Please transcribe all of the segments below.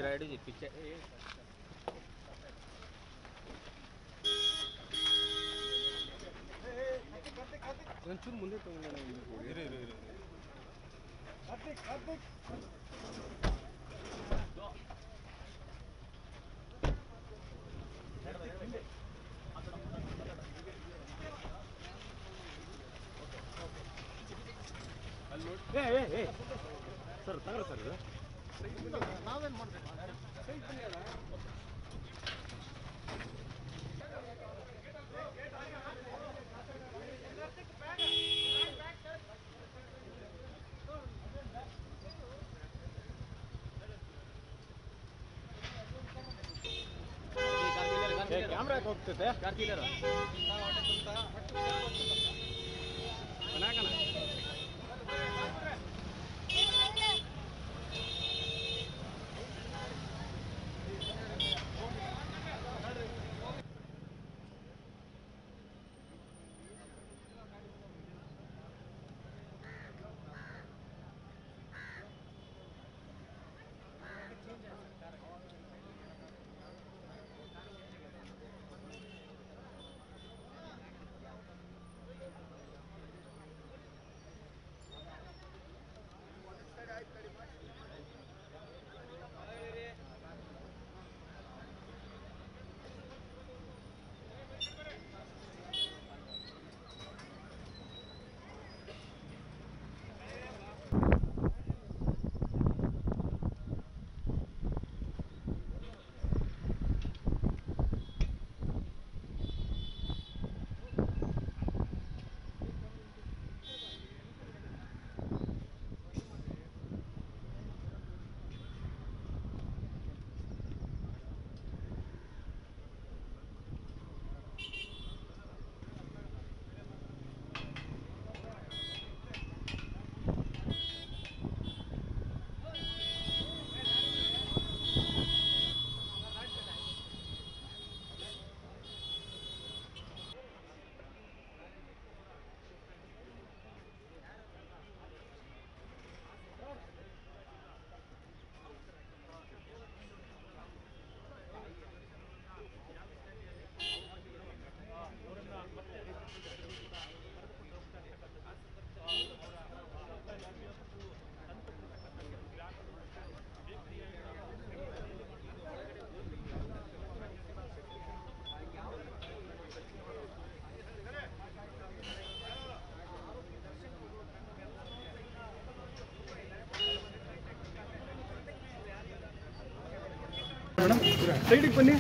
ಜರ ಹಿಡಿದು ಪಿಚ್ಚೆ ಒಂಚೂರು ಮುಂದೆ ತಗೊಂಡು ಇರು ಇರು ಇರು ಸರ್ ತಗೊಳ್ಳಿ ಸರ್ ಇದು ಕ್ಯಾಮ್ರಾ ಹೋಗ್ತೈತೆ ಸೈಡಿಗೆ ಬನ್ನಿ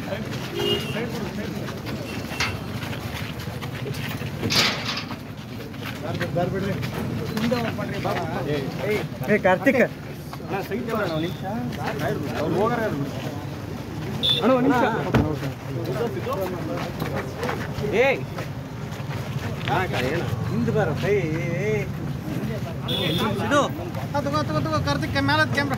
ಏ ಕಾರ್ತಿಕ್ ಅಣ್ಣ ಸೈಡ್ ಅಣ್ಣ ಒಂದು ನಿಮಿಷ ಅವ್ರು ಹೋಗಾರ ಅಣ್ಣ ಒಂದು ನಿಮಿಷ ಏಯ್ ಹಿಂದ್ ಬರ ಬೈ ಇದು ತಗೋ ತಗೋ ತಗೋ ಕಾರ್ತಿಕ್ ಮೇಲೆ ಕ್ಯಾಮ್ರಾ